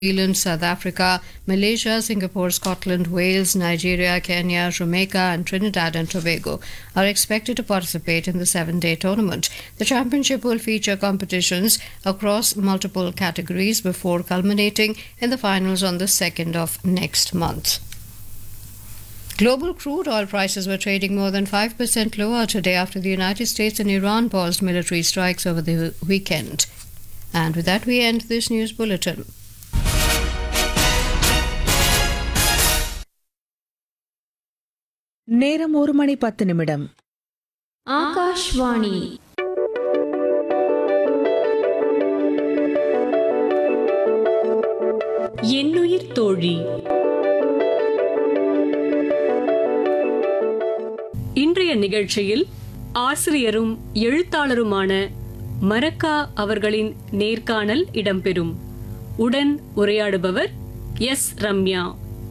Zealand, South Africa, Malaysia, Singapore, Scotland, Wales, Nigeria, Kenya, Jamaica, and Trinidad and Tobago are expected to participate in the seven day tournament. The championship will feature competitions across multiple categories before culminating in the finals on the 2nd of next month. Global crude oil prices were trading more than 5% lower today after the United States and Iran paused military strikes over the weekend. And with that, we end this news bulletin. நேரம் ஒரு மணி பத்து நிமிடம் ஆகாஷ்வாணி என்னுயிர் தோழி இன்றைய நிகழ்ச்சியில் ஆசிரியரும் எழுத்தாளருமான மரக்கா அவர்களின் நேர்காணல் இடம்பெறும் உடன் உரையாடுபவர் எஸ் ரம்யா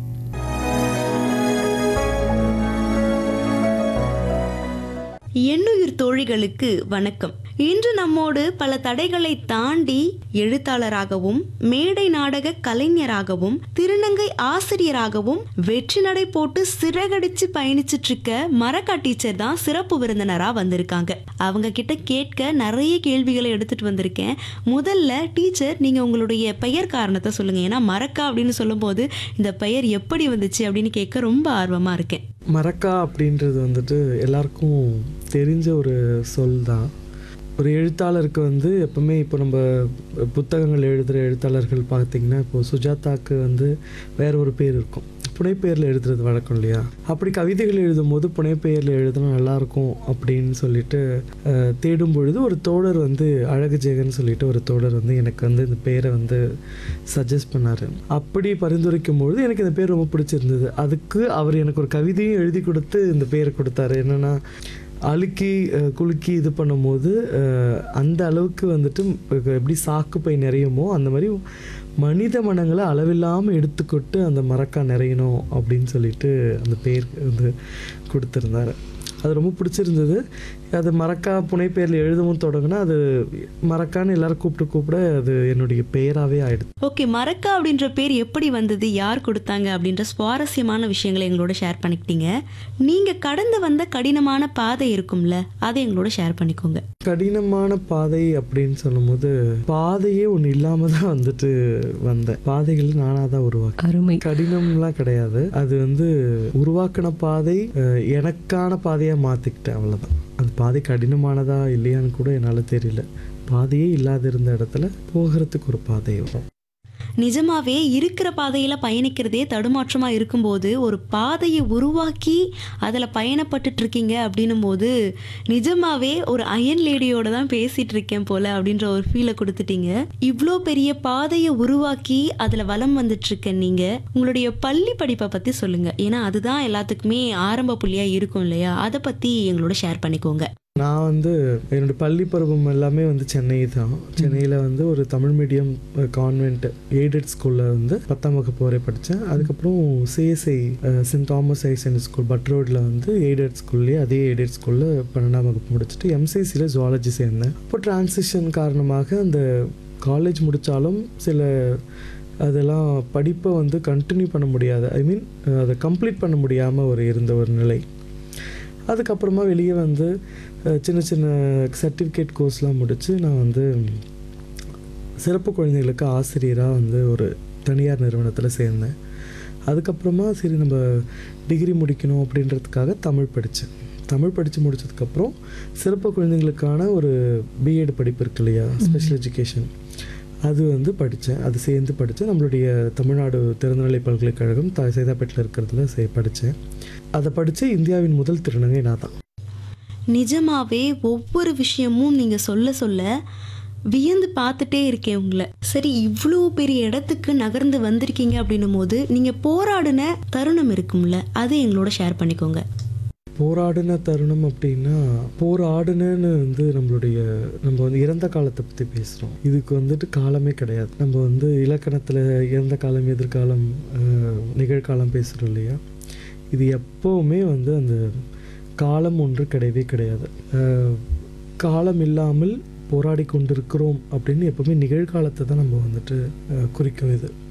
எண்ணுயிர் தோழிகளுக்கு வணக்கம் இன்று நம்மோடு பல தடைகளை தாண்டி எழுத்தாளராகவும் மேடை நாடக கலைஞராகவும் திருநங்கை ஆசிரியராகவும் வெற்றி நடை போட்டு சிறகடிச்சு பயணிச்சிட்டு இருக்க மரக்கா டீச்சர் தான் சிறப்பு விருந்தினரா வந்திருக்காங்க அவங்க கிட்ட கேட்க நிறைய கேள்விகளை எடுத்துட்டு வந்திருக்கேன் முதல்ல டீச்சர் நீங்க உங்களுடைய பெயர் காரணத்தை சொல்லுங்க ஏன்னா மரக்கா அப்படின்னு சொல்லும்போது இந்த பெயர் எப்படி வந்துச்சு அப்படின்னு கேட்க ரொம்ப ஆர்வமா இருக்கேன் மரக்கா அப்படின்றது வந்துட்டு எல்லாருக்கும் தெரிஞ்ச ஒரு சொல் தான் ஒரு எழுத்தாளருக்கு வந்து எப்பவுமே இப்போ நம்ம புத்தகங்கள் எழுதுகிற எழுத்தாளர்கள் பார்த்திங்கன்னா இப்போ சுஜாதாக்கு வந்து வேற ஒரு பேர் இருக்கும் புனைப்பெயரில் எழுதுறது வழக்கம் இல்லையா அப்படி கவிதைகள் எழுதும்போது புனைப்பெயரில் எழுதுனா நல்லாயிருக்கும் அப்படின்னு சொல்லிட்டு அஹ், தேடும் பொழுது ஒரு தோழர் வந்து அழகு ஜெகன் சொல்லிட்டு ஒரு தோழர் வந்து எனக்கு வந்து இந்த பேரை வந்து சஜஸ்ட் பண்ணார் அப்படி பரிந்துரைக்கும் பொழுது எனக்கு இந்த பேர் ரொம்ப பிடிச்சிருந்தது அதுக்கு அவர் எனக்கு ஒரு கவிதையும் எழுதி கொடுத்து இந்த பேரை கொடுத்தாரு என்னென்னா அழுக்கி அஹ், குலுக்கி இது பண்ணும்போது அஹ், அந்த அளவுக்கு வந்துட்டு இப்ப எப்படி சாக்கு பை நிறையுமோ அந்த மாதிரி மனித மனங்களை அளவில்லாமல் எடுத்துக்கொட்டு அந்த மரக்கா நிறையணும் அப்படின்னு சொல்லிட்டு அந்த பேர் வந்து கொடுத்துருந்தாரு அது ரொம்ப பிடிச்சிருந்தது அது மரக்கா புனைப்பெயரில் எழுதவும் தொடங்கினா அது மரக்கான்னு எல்லாரும் கூப்பிட்டு கூப்பிட அது என்னுடைய பெயராகவே ஆயிடுது ஓகே மரக்கா அப்படின்ற பேர் எப்படி வந்தது யார் கொடுத்தாங்க அப்படின்ற சுவாரஸ்யமான விஷயங்களை எங்களோட ஷேர் பண்ணிக்கிட்டீங்க நீங்க கடந்து வந்த கடினமான பாதை இருக்கும்ல அதை எங்களோட ஷேர் பண்ணிக்கோங்க கடினமான பாதை அப்படின்னு சொல்லும்போது பாதையே ஒன்று இல்லாமல் தான் வந்துட்டு வந்தேன் பாதைகள் நானாக தான் உருவாக்கி அருமை கடினம்லாம் கிடையாது அது வந்து உருவாக்கின பாதை அஹ், எனக்கான பாதையாக மாற்றிக்கிட்டேன் அவ்வளோதான் அது பாதை கடினமானதா இல்லையான்னு கூட என்னால் தெரியல பாதையே இல்லாத இருந்த இடத்துல போகிறதுக்கு ஒரு பாதை வரும் நிஜமாவே இருக்கிற பாதையில பயணிக்கிறதே தடுமாற்றமா இருக்கும்போது ஒரு பாதையை உருவாக்கி அதுல பயணப்பட்டுட்டு இருக்கீங்க அப்படின்னும் போது நிஜமாவே ஒரு அயன் லேடியோட தான் பேசிட்டு இருக்கேன் போல அப்படின்ற ஒரு ஃபீலை கொடுத்துட்டீங்க இவ்வளோ பெரிய பாதையை உருவாக்கி அதுல வலம் வந்துட்டு இருக்க நீங்க உங்களுடைய பள்ளி படிப்பை பத்தி சொல்லுங்க ஏன்னா அதுதான் எல்லாத்துக்குமே ஆரம்ப புள்ளியா இருக்கும் இல்லையா அதை பத்தி எங்களோட ஷேர் பண்ணிக்கோங்க நான் வந்து என்னோட பள்ளி பருவம் எல்லாமே வந்து சென்னை தான் சென்னையில் வந்து ஒரு தமிழ் மீடியம் கான்வென்ட் எய்டட் ஸ்கூலில் வந்து பத்தாம் வகுப்பு வரை படித்தேன் அதுக்கப்புறம் CSI St Thomas I St school but ரோடில் வந்து எய்டட் ஸ்கூல்லேயே அதே எய்டட் ஸ்கூலில் பன்னெண்டாம் வகுப்பு முடிச்சுட்டு எம்சிசியில் ஜுவாலஜி சேர்ந்தேன் அப்போ டிரான்சிஷன் காரணமாக அந்த காலேஜ் முடித்தாலும் சில அதெல்லாம் படிப்பை வந்து கண்டினியூ பண்ண முடியாது ஐ மீன் அதை கம்ப்ளீட் பண்ண முடியாமல் ஒரு இருந்த ஒரு நிலை அதுக்கப்புறமா வெளியே வந்து அஹ், சின்ன சின்ன சர்டிஃபிகேட் கோர்ஸ்லாம் முடித்து நான் வந்து சிறப்பு குழந்தைகளுக்கு ஆசிரியராக வந்து ஒரு தனியார் நிறுவனத்தில் சேர்ந்தேன் அதுக்கப்புறமா சரி நம்ம டிகிரி முடிக்கணும் அப்படின்றதுக்காக தமிழ் படித்தேன் தமிழ் படித்து முடிச்சதுக்கப்புறம் சிறப்பு குழந்தைங்களுக்கான ஒரு பிஎட் படிப்பு இருக்கு இல்லையா ஸ்பெஷல் எஜுகேஷன் அது வந்து படித்தேன் அது சேர்ந்து படித்தேன் நம்மளுடைய தமிழ்நாடு திறந்தநிலை பல்கலைக்கழகம் த சைதாப்பேட்டில் இருக்கிறதுல சே படித்தேன் அதை படித்து இந்தியாவின் முதல் திருநங்கை நான் தான் நிஜமாவே ஒவ்வொரு விஷயமும் நீங்க சொல்ல சொல்ல வியந்து பார்த்துட்டே இருக்கேன் உங்களை சரி இவ்வளோ பெரிய இடத்துக்கு நகர்ந்து வந்திருக்கீங்க அப்படின்னும் போது நீங்க போராடின தருணம் இருக்கும்ல அதை எங்களோட ஷேர் பண்ணிக்கோங்க போராடின தருணம் அப்படின்னா போராடுனன்னு வந்து நம்மளுடைய நம்ம வந்து இறந்த காலத்தை பற்றி பேசுகிறோம் இதுக்கு வந்துட்டு காலமே கிடையாது நம்ம வந்து இலக்கணத்தில் இறந்த காலம் எதிர்காலம் அஹ், நிகழ்காலம் பேசுகிறோம் இல்லையா இது எப்போவுமே வந்து அந்த காலம் ஒன்று கிடையவே கிடையாது அஹ், காலம் இல்லாமல் போராடி கொண்டிருக்கிறோம் அப்படின்னு எப்பவுமே நிகழ்காலத்தை தான் நம்ம வந்துட்டு அஹ், குறிக்கும் இது